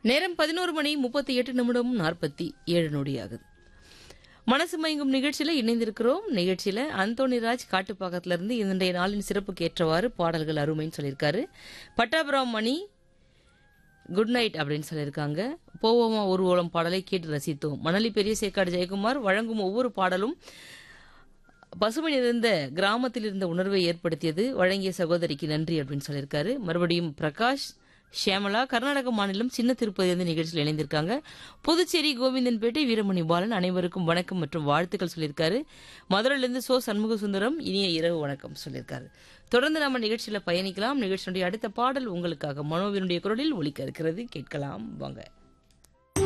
நேரம் பதினோரு மணி முப்பத்தி எட்டு நிமிடம் நாற்பத்தி ஏழு நொடி ஆகுது மனசு மயங்கும் நிகழ்ச்சியில இணைந்திருக்கிறோம் நிகழ்ச்சியில அந்தோணி ராஜ் காட்டுப்பாக்கத்துல இருந்து இன்றைய நாளின் சிறப்புக்கு ஏற்றவாறு பாடல்கள் அருமைன்னு சொல்லியிருக்காரு பட்டாபுரம் மணி குட் நைட் அப்படின்னு சொல்லியிருக்காங்க போவோமா ஒரு ஓலம் பாடலை கேட்டு ரசித்தோம் மணலி பெரிய சேக்காடு ஜெயக்குமார் வழங்கும் ஒவ்வொரு பாடலும் பசுமை நிறைந்த கிராமத்தில் இருந்த உணர்வை ஏற்படுத்தியது வழங்கிய சகோதரிக்கு நன்றி அப்படின்னு சொல்லியிருக்காரு மறுபடியும் பிரகாஷ் ஷியாமலா கர்நாடக மாநிலம் சின்ன திருப்பதி நிகழ்ச்சியில் இணைந்திருக்காங்க புதுச்சேரி கோவிந்தன்பேட்டை வீரமணி பாலன் அனைவருக்கும் வணக்கம் மற்றும் வாழ்த்துக்கள் சொல்லியிருக்காரு மதுரையிலிருந்து சோ சண்முக சுந்தரம் இனிய இரவு வணக்கம் சொல்லியிருக்காரு தொடர்ந்து நம்ம நிகழ்ச்சியில பயணிக்கலாம் நிகழ்ச்சியினுடைய அடுத்த பாடல் உங்களுக்காக மனோவினுடைய குரலில் ஒலிக்க இருக்கிறது கேட்கலாம் வாங்க